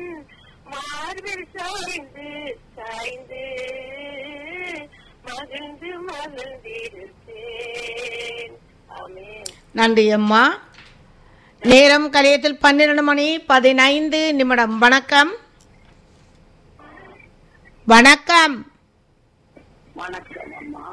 மார்பில் சாய்ந்து சாய்ந்து மகிழ்ந்து மகிழ்ந்திருப்பேன் ஆமென் நன்றி அம்மா நேரம் கலையத்தில் பன்னிரண்டு மணி பதினைந்து நிமிடம் வணக்கம் வணக்கம் வணக்கம் அம்மா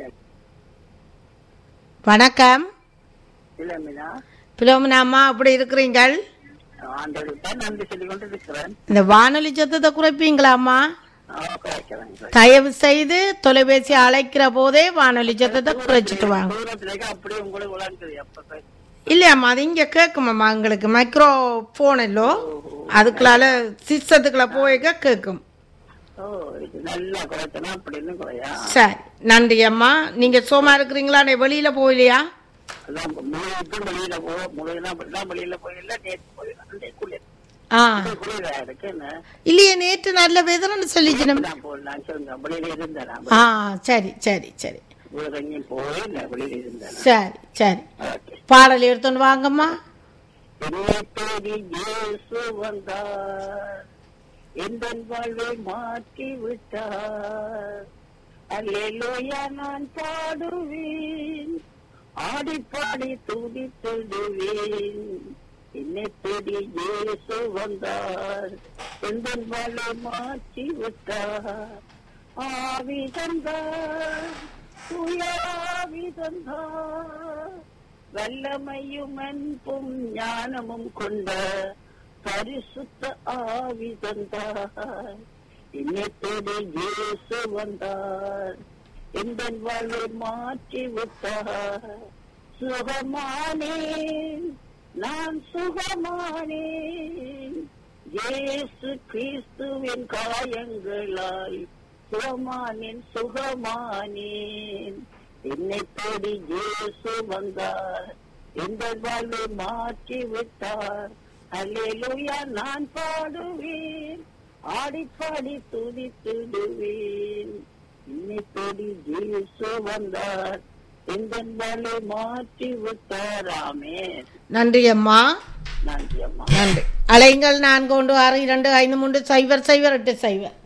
வணக்கம் இளமினா பிலோமினா அம்மா அப்படி இருக்கிறீங்கள் ஆண்டவருக்கு தான் நன்றி சொல்லிக் கொண்டு இருக்கிறேன் இந்த வானொலி சத்தத்தை குறைப்பீங்களா அம்மா குறைக்கிறேன் தயவு செய்து தொலைபேசி அழைக்கிற போதே வானொலி சத்தத்தை குறைச்சிட்டு வாங்க தூரத்துலேயே அப்படியே உங்களுக்கு விளாண்டுது எப்ப இல்லையாம்மா அது இங்கே கேட்குமாம்மா எங்களுக்கு மைக்ரோ ஃபோன் இல்லோ அதுக்குள்ளால சிஸ்டத்துக்குள்ள போய்க்க கேட்கும் ஓ இது நல்லா குறைச்சனா அப்படின்னு குறையா சரி நன்றி அம்மா நீங்க சோமா இருக்கிறீங்களா நீ வெளியில போகலையா அதான் முழுவதும் வெளியில போ முழுவதும் அப்படிலாம் வெளியில போயில நேற்று போயிடலாம் குளிர் ஆ குளிரா இருக்கு என்ன இல்லையே நேற்று நல்ல வெதர்னு சொல்லிச்சு நம்ம நான் போடலாம் சொல்லுங்க வெளியில இருந்தேன் ஆ சரி சரி சரி வேற எங்கேயும் போயில வெளியில இருந்தேன் சரி சரி ஓகே பாடல் எடுத்துன்னு வாங்கம்மா என்னை தேடி இயேசு வந்தார் எந்த வாழ்வை மாற்றி விட்டார் அல்லேலூயா நான் பாடுவேன் ஆடி பாடி துதித்திடுவேன் என்னை தேடி இயேசு வந்தார் எந்த வாழ்வை மாற்றி விட்டார் ஆவி தந்தார் தூய ஆவி தந்தார் வல்லமையும் அன்பும் ஞானமும் கொண்ட பரிசுத்த ஆவி தந்தார் இன்னத்தோடு இயேசு வந்தார் எந்த வாழ்வை மாற்றி விட்டார் சுகமானேன் நான் சுகமானேன் இயேசு கிறிஸ்துவின் காயங்களாய் சுகமானேன் சுகமானேன் என்னை தேடி இயேசு வந்தார் எந்த வாழ்வை மாற்றி விட்டார் அல்லேலூயா நான் பாடுவேன் ஆடி பாடி துதித்துடுவேன் என்னை தேடி இயேசு வந்தார் எந்த வாழ்வை மாற்றி விட்டார் ஆமென் நன்றி அம்மா நன்றி அம்மா நன்றி அலைங்கள் நான்கு ஒன்று ஆறு இரண்டு ஐந்து மூன்று சைபர் சைபர் எட்டு சைபர்